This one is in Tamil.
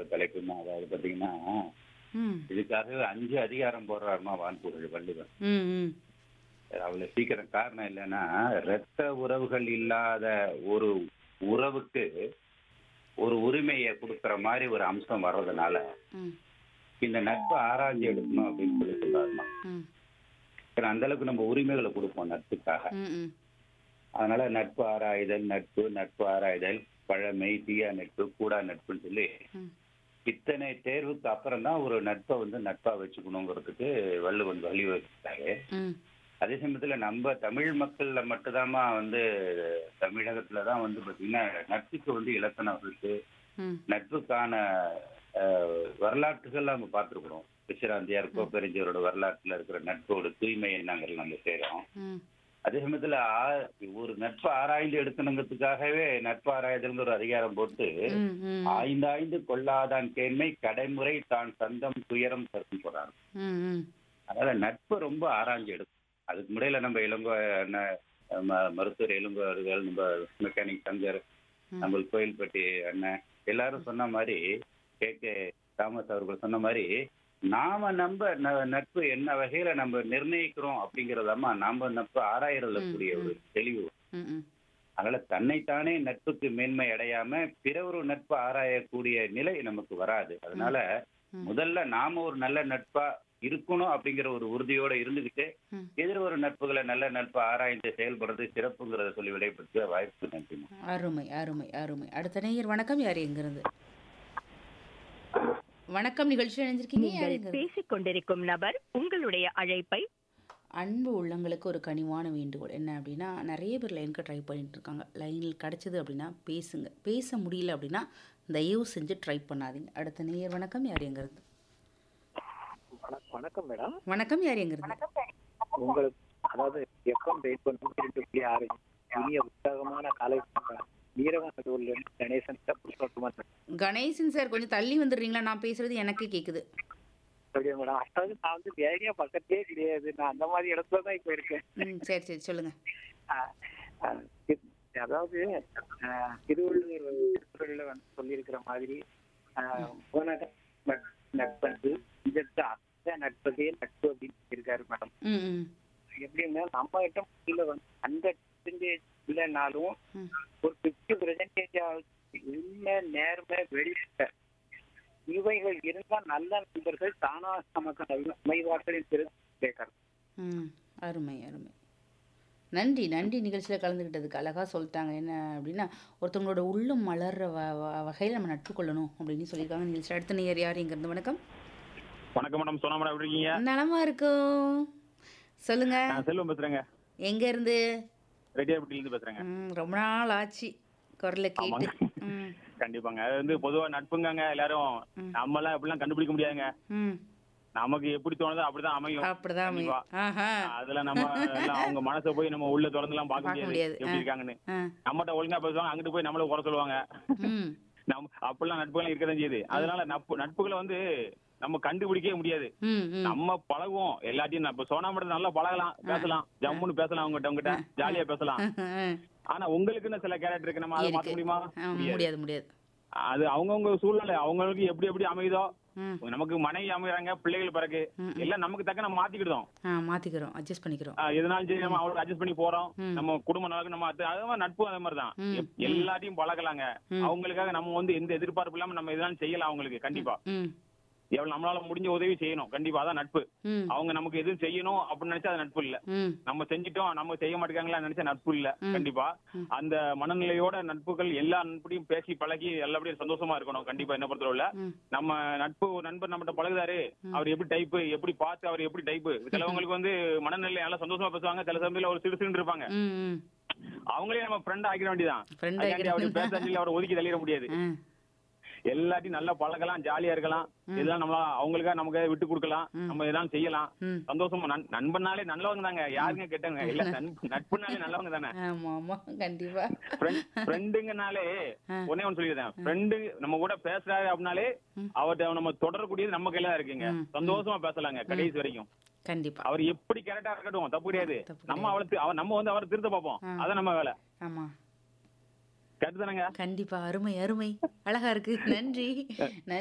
தலைப்புமா அதாவது பாத்தீங்கன்னா ம் இதுக்காகவே அஞ்சு அதிகாரம் போடுறாருமா வான்புகழ் வள்ளுவர் ம் ம் அவ்வளவு சீக்கிரம் காரணம் இல்லைன்னா இரத்த உறவுகள் இல்லாத ஒரு உறவுக்கு ஒரு உரிமையை கொடுக்கிற மாதிரி ஒரு அம்சம் வர்றதுனால ம் இந்த நட்பை ஆராய்ச்சி எடுக்கணும் அப்படின்னு சொல்லி சொல்றாருமா ம் ஏன்னா அந்த அளவுக்கு நம்ம உரிமைகளை கொடுப்போம் நட்புக்காக ம் ம் அதனால நட்பு ஆராய்தல் நட்பு நட்பு ஆராய்தல் பழமை தீயா நட்பு கூடா நட்புன்னு சொல்லி ம் இத்தனை தேர்வுக்கு அப்புறம் தான் ஒரு நட்பை வந்து நட்பா வச்சுக்கணுங்கிறதுக்கு வள்ளுவன் வழிவகுத்தாரு ம் அதே சமயத்துல நம்ம தமிழ் மக்கள்ல மட்டும்தாம்மா வந்து தமிழகத்துல தான் வந்து பாத்தீங்கன்னா நட்புக்கு வந்து இலக்கணம் இருக்கு ம் நட்புக்கான அஹ், வரலாற்றுகள் நம்ம பார்த்துருக்குறோம் பிசிராந்தியார் கோப்பெருஞ்சியரோட வரலாற்றுல இருக்கிற நட்போட தூய்மையை நாங்கள் நம்ம செய்றோம் ம் அதே சமயத்துல ஆ- ஒரு நட்பு ஆராய்ந்து எடுக்கணுங்கிறதுக்காகவே நட்பு ஆராய்தல்ங்கிற ஒரு அதிகாரம் போட்டு ம் ம் ஆய்ந்தாய்ந்து கொள்ளாதான் கேண்மை கடைமுறை தான் சந்தம் துயரம் தரும் போறாரு ம் ம் அதனால நட்பு ரொம்ப ஆராய்ஞ்சு எடுக்கும் அதுக்கு முறையில நம்ம இளங்கோ அண்ணன் ம- மருத்துவர் இளங்கோ அவர்கள் நம்ம மெக்கானிக் சங்கர் நம்ம கோயில்பட்டி அண்ணன் எல்லாரும் சொன்ன மாதிரி கே கே தாமஸ் அவர்கள் சொன்ன மாதிரி நாம நம்ப ந- நட்பு என்ன வகையில நம்ம நிர்ணயிக்கிறோம் அப்படிங்கறதாம்மா நாம நட்பு ஆராயறதுல கூடிய ஒரு தெளிவு ம் ம் அதனால தன்னைத்தானே நட்புக்கு மேன்மை அடையாம பிற ஒரு நட்பு ஆராயக்கூடிய நிலை நமக்கு வராது அதனால ம். முதல்ல நாம ஒரு நல்ல நட்பா இருக்கணும் அப்படிங்கிற ஒரு உறுதியோட இருந்துகிட்டு ம். எதிர் ஒரு நட்புகளை நல்ல நட்பு ஆராய்ந்து செயல்படுறது சிறப்புங்கிறத சொல்லி விடைபெற்ற வாய்ப்பு நன்றிமா அருமை அருமை அருமை அடுத்த நேயர் வணக்கம் யார் எங்கிருந்து வணக்கம் நிகழ்ச்சியில் இணைஞ்சிருக்கீங்க யார் நீங்கள் எங்கிருந்து பேசிக் கொண்டிருக்கும் நபர் உங்களுடைய அழைப்பை அன்பு உள்ளங்களுக்கு ஒரு கனிவான வேண்டுகோள் என்ன அப்படின்னா நிறைய பேர் லைனுக்கு ட்ரை பண்ணிட்டு இருக்காங்க லைனில் கிடச்சிது அப்படின்னா பேசுங்க பேச முடியல அப்படின்னா தயவு செஞ்சு ட்ரை பண்ணாதீங்க அடுத்த நேயர் வணக்கம் யார் எங்கிருந்து வண- வணக்கம் மேடம் வணக்கம் யார் எங்கிருந்து உங்களுக்கு அதாவது எஃப்எம் ரேட் நூற்றி ரெண்டு புள்ளி ஆறு இனிய உற்சாகமான காலை வணக்கம். வீரவனூர்ல இருந்து Ganesan sir Purushothaman sir. Ganesan sir கொஞ்சம் தள்ளி வந்துடுறீங்களா நான் பேசுறது எனக்கே கேட்குது அப்படியா மேடம் அதாவது நான் வந்து ஏரியா பக்கத்தே கிடையாது நான் அந்த மாதிரி இடத்துல தான் இப்போ இருக்கேன் ம் சரி சரி சொல்லுங்க ஆஹ் ஆஹ் இது- அதாவது ஆஹ் திருவள்ளுவர் திருக்குறள்ல வந்து சொல்லியிருக்கிற மாதிரி ஆஹ் உனக்கு நட்- நட்பு இதற்கு அத்த நட்பதே நட்பு அப்படின்னு சொல்லியிருக்காரு மேடம் ம் ம் எப்படின்னா நம்ம கிட்ட கீழ வந்து ஹண்ட்ரட் பர்சன்டேஜ் இல்லைனாலும் ம் ஒரு பிப்டி பர்சன்டேஜ் உண்மை நேர்மை வெளியிட்ட இவைகள் இருந்தால் நல்ல நண்பர்கள் தானா நமக்கு அமை- அமைவார்கள் கேட்கறது ம் அருமை அருமை நன்றி நன்றி நிகழ்ச்சியில் கலந்துக்கிட்டதுக்கு அழகாக சொல்லிட்டாங்க என்ன அப்படின்னா ஒருத்தவங்களோட உள்ளம் மலர்ற வ வ- வகையில் நம்ம நட்பு கொள்ளணும் அப்படின்னு சொல்லியிருக்காங்க நிகழ்ச்சி அடுத்த நேயர் யார் இங்கேருந்து வணக்கம் வணக்கம் மேடம் சோனா மேடம் எப்படி இருக்கீங்க நலமா இருக்கும் சொல்லுங்க நான் செல்வம் பேசுறேங்க எங்க இருந்து ரெட்டியார்பட்டில இருந்து பேசுறேங்க ம், ரொம்ப நாள் ஆச்சு குரலை கேட்டு ம் கண்டிப்பாங்க அது வந்து பொதுவா நட்புங்கங்க எல்லாரும் நம்ம எல்லாம் எப்படிலாம் கண்டுபிடிக்க முடியாதுங்க ம் நமக்கு எப்படி தோணுதோ அப்படிதான் அமையும் அப்படிதான் கண்டிப்பா. அமையும். ஆஹா அதுல நம்ம எல்லாம் அவங்க மனசை போய் நம்ம உள்ள திறந்து எல்லாம் பார்க்க பார்க்க முடியாது முடியாது. எப்படி ஆ. இருக்காங்கன்னு ஆ நம்மகிட்ட ஒழுங்கா பேசுவாங்க அங்கிட்டு போய் நம்மள குறை சொல்லுவாங்க ம் நம்ம அப்படிலாம் நட்புகள் இருக்கதான் செய்யுது அதனால நட்பு நட்புகளை வந்து நம்ம கண்டுபிடிக்கவே முடியாது ம் ம் நம்ம பழகுவோம் எல்லாத்தையும் நம்ம சோனா மட்டும் நல்லா பழகலாம் பேசலாம் ஜம்முன்னு பேசலாம் அவங்ககிட்ட அவங்ககிட்ட ஜாலியா பேசலாம் ஆனா உங்களுக்குன்னு சில கேரக்டர் இருக்கு நம்ம அதை மாத்த இருக்கு. முடியுமா ஆ, முடியாது. முடியாது முடியாது அது அவங்கவுங்க சூழ்நிலை அவங்களுக்கு எப்படி எப்படி அமையுதோ ம் நமக்கு மனைவி அமைகிறாங்க பிள்ளைகள் பிறகு எல்லாம் நமக்கு தக்க நம்ம மாத்திக்கிட்டோம் ஆ மாத்திக்கிறோம் அட்ஜஸ்ட் பண்ணிக்கிறோம் ஆஹ் எதனாலும் சரி நம்ம அவங்களுக்கு அட்ஜஸ்ட் பண்ணி போறோம் ம். நம்ம குடும்ப நலக்கு நம்ம அது அது மாதிரி நட்பு அதே மாதிரி தான் ம், எப்- எல்லாத்தையும் பழகலாங்க அவங்களுக்காக நம்ம வந்து எந்த எதிர்பார்ப்பு இல்லாம நம்ம எதனாலும் செய்யலாம் அவங்களுக்கு கண்டிப்பா ம் எவ்வளவு நம்மளால முடிஞ்ச உதவி செய்யணும் கண்டிப்பா அதான் நட்பு ம் அவங்க நமக்கு எதுவும் செய்யணும் அப்படின்னு நினைச்சா அது நட்பு இல்ல ம் நம்ம செஞ்சிட்டோம் நம்ம செய்ய மாட்டேங்காங்களா நினைச்ச நட்பு இல்ல கண்டிப்பா அந்த மனநிலையோட நட்புகள் எல்லா நட்புடையும் பேசி பழகி எல்லாபடியும் சந்தோஷமா இருக்கணும் கண்டிப்பா என்ன பொறுத்தளவுல ம். நம்ம நட்பு ஒரு நண்பர் நம்மகிட்ட பழகுதாரு அவர் எப்படி டைப்பு எப்படி பார்த்து அவர் எப்படி டைப்பு சிலவங்களுக்கு வந்து மனநிலை நல்லா சந்தோஷமா பேசுவாங்க சில சமயத்துல ஒரு சிறு சிறு இருப்பாங்க ம் ம் அவங்களே நம்ம ஃப்ரெண்ட் ஆக்கிட வேண்டியதான் Friend அதுக்காண்டி ஆக்கிட அவர் பேச சொல்லி அவரை ஒதுக்கி தள்ளிட முடியாது ஆ எல்லாத்தையும் நல்லா பழகலாம் ஜாலியா இருக்கலாம் இதெல்லாம் நம்ம அவங்களுக்காக நமக்கு விட்டு கொடுக்கலாம் நம்ம இதெல்லாம் செய்யலாம் ம். சந்தோஷமா நண்- நண்பனாலே நல்லவங்க தாங்க யாருங்க கெட்டவங்க இல்ல நண்ப- நட்புனாலே நல்லவங்க தானே ஆமா ஆமா கண்டிப்பா ஃப்ரெண்டுங்கனாலே ஒன்னே ஒன்று சொல்லிடுறேன் ஃப்ரெண்டு நம்ம கூட பேசுறாரு அப்படின்னாலே அவர்கிட்ட நம்ம தொடரக்கூடியது நம்ம கையில தான் இருக்குங்க சந்தோஷமா பேசலாங்க கடைசி வரைக்கும் கண்டிப்பா அவர் எப்படி கரெக்டா இருக்கட்டும் தப்பு கிடையாது தப்பு நம்ம அவளை தி- அவ- நம்ம வந்து அவரை திருத்த பார்ப்போம் அதான் நம்ம வேலை ஆமா கரெக்ட் தானேங்க கண்டிப்பா அருமை அருமை அழகா இருக்கு நன்றி நன்றி